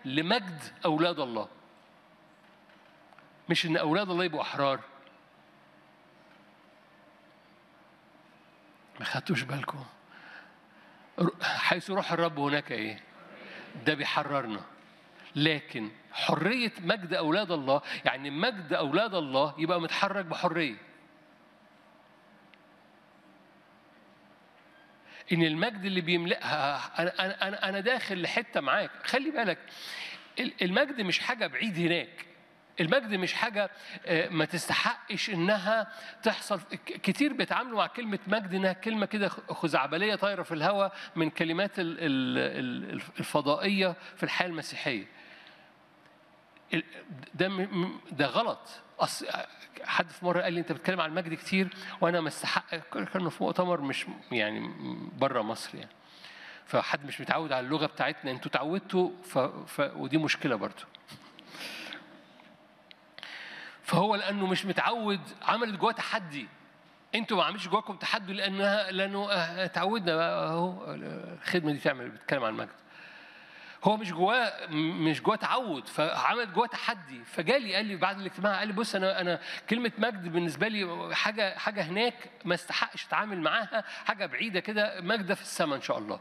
لمجد اولاد الله مش ان اولاد الله يبقوا احرار ما خدتوش بالكم حيث روح الرب هناك ايه ده بيحررنا لكن حرية مجد أولاد الله يعني مجد أولاد الله يبقى متحرك بحرية إن المجد اللي بيملأها أنا أنا أنا أنا داخل لحتة معاك خلي بالك المجد مش حاجة بعيد هناك المجد مش حاجة ما تستحقش إنها تحصل كتير بيتعاملوا مع كلمة مجد إنها كلمة كده خزعبلية طايرة في الهواء من كلمات الفضائية في الحياة المسيحية ده ده غلط أصل حد في مره قال لي انت بتتكلم عن المجد كتير وانا ما استحق كانه في مؤتمر مش يعني بره مصر يعني فحد مش متعود على اللغه بتاعتنا انتوا اتعودتوا ف... ف... ودي مشكله برضه فهو لانه مش متعود عملت جواه تحدي انتوا ما عملتش جواكم تحدي لانها لانه اتعودنا اهو الخدمه دي تعمل بتتكلم عن المجد هو مش جواه مش جواه تعود فعمل جواه تحدي فجالي قال لي بعد الاجتماع قال لي بص انا انا كلمه مجد بالنسبه لي حاجه حاجه هناك ما استحقش اتعامل معاها حاجه بعيده كده مجد في السماء ان شاء الله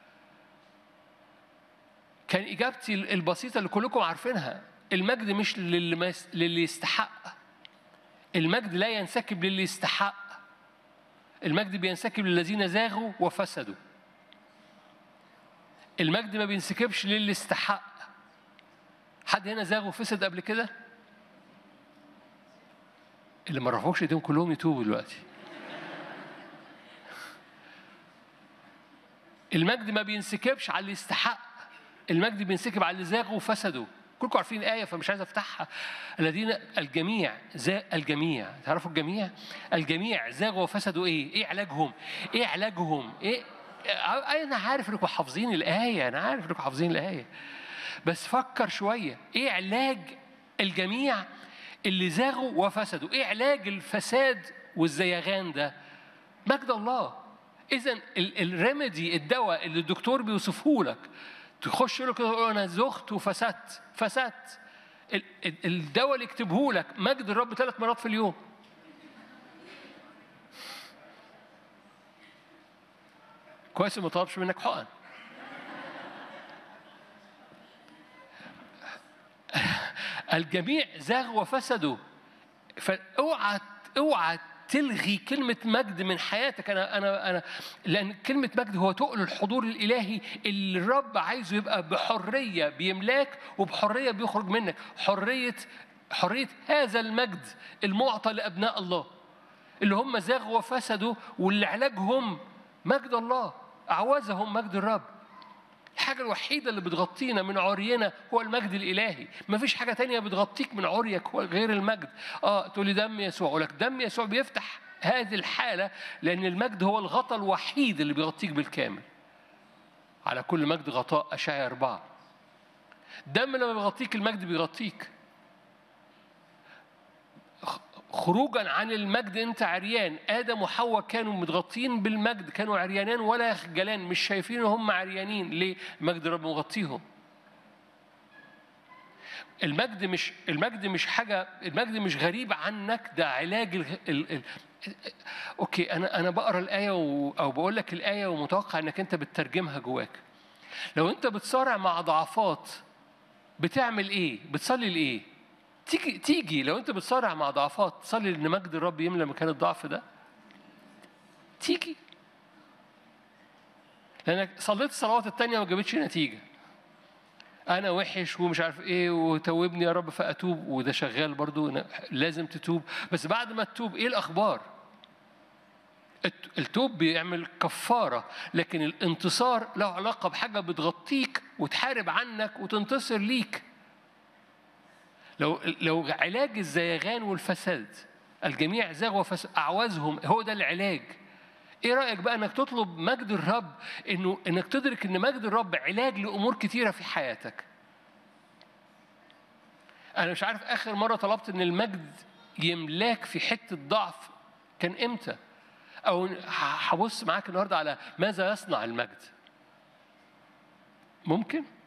كان اجابتي البسيطه اللي كلكم عارفينها المجد مش للي, للي يستحق المجد لا ينسكب للي يستحق المجد بينسكب للذين زاغوا وفسدوا المجد ما بينسكبش للي استحق حد هنا زاغ وفسد قبل كده اللي ما رفعوش ايديهم كلهم يتوبوا دلوقتي المجد ما بينسكبش على اللي يستحق المجد بينسكب على اللي زاغوا وفسدوا كلكم عارفين الآية فمش عايز أفتحها الذين الجميع زا الجميع تعرفوا الجميع الجميع زاغوا وفسدوا إيه؟ إيه علاجهم؟ إيه علاجهم؟ إيه أنا عارف إنكم حافظين الآية أنا عارف إنكم حافظين الآية بس فكر شوية إيه علاج الجميع اللي زاغوا وفسدوا إيه علاج الفساد والزيغان ده مجد الله إذا الريميدي الدواء اللي الدكتور بيوصفه لك تخش له كده انا زغت وفسدت فسدت الدواء اللي يكتبه لك مجد الرب ثلاث مرات في اليوم كويس ما طلبش منك حقن الجميع زاغوا وفسدوا فاوعى اوعى تلغي كلمة مجد من حياتك أنا أنا أنا لأن كلمة مجد هو تقل الحضور الإلهي اللي الرب عايزه يبقى بحرية بيملاك وبحرية بيخرج منك حرية حرية هذا المجد المعطى لأبناء الله اللي هم زاغوا وفسدوا واللي علاجهم مجد الله أعوزهم مجد الرب الحاجة الوحيدة اللي بتغطينا من عرينا هو المجد الإلهي ما فيش حاجة تانية بتغطيك من عريك هو غير المجد آه تقول لي دم يسوع أقول لك دم يسوع بيفتح هذه الحالة لأن المجد هو الغطاء الوحيد اللي بيغطيك بالكامل على كل مجد غطاء أشعيا أربعة دم لما بيغطيك المجد بيغطيك خروجا عن المجد انت عريان ادم وحواء كانوا متغطين بالمجد كانوا عريانان ولا يخجلان مش شايفين هم عريانين ليه مجد رب مغطيهم المجد مش المجد مش حاجه المجد مش غريب عنك ده علاج ال... ال... ال... اوكي انا انا بقرا الايه و... او بقول لك الايه ومتوقع انك انت بتترجمها جواك لو انت بتصارع مع ضعفات بتعمل ايه بتصلي لايه تيجي تيجي لو انت بتصارع مع ضعفات تصلي ان مجد الرب يملى مكان الضعف ده تيجي لانك صليت الصلوات التانية ما جابتش نتيجة أنا وحش ومش عارف إيه وتوبني يا رب فأتوب وده شغال برضو لازم تتوب بس بعد ما تتوب إيه الأخبار؟ التوب بيعمل كفارة لكن الانتصار له علاقة بحاجة بتغطيك وتحارب عنك وتنتصر ليك لو لو علاج الزيغان والفساد الجميع زاغ وفساد اعوزهم هو ده العلاج ايه رايك بقى انك تطلب مجد الرب انه انك تدرك ان مجد الرب علاج لامور كتيره في حياتك انا مش عارف اخر مره طلبت ان المجد يملاك في حته ضعف كان امتى او هبص معاك النهارده على ماذا يصنع المجد ممكن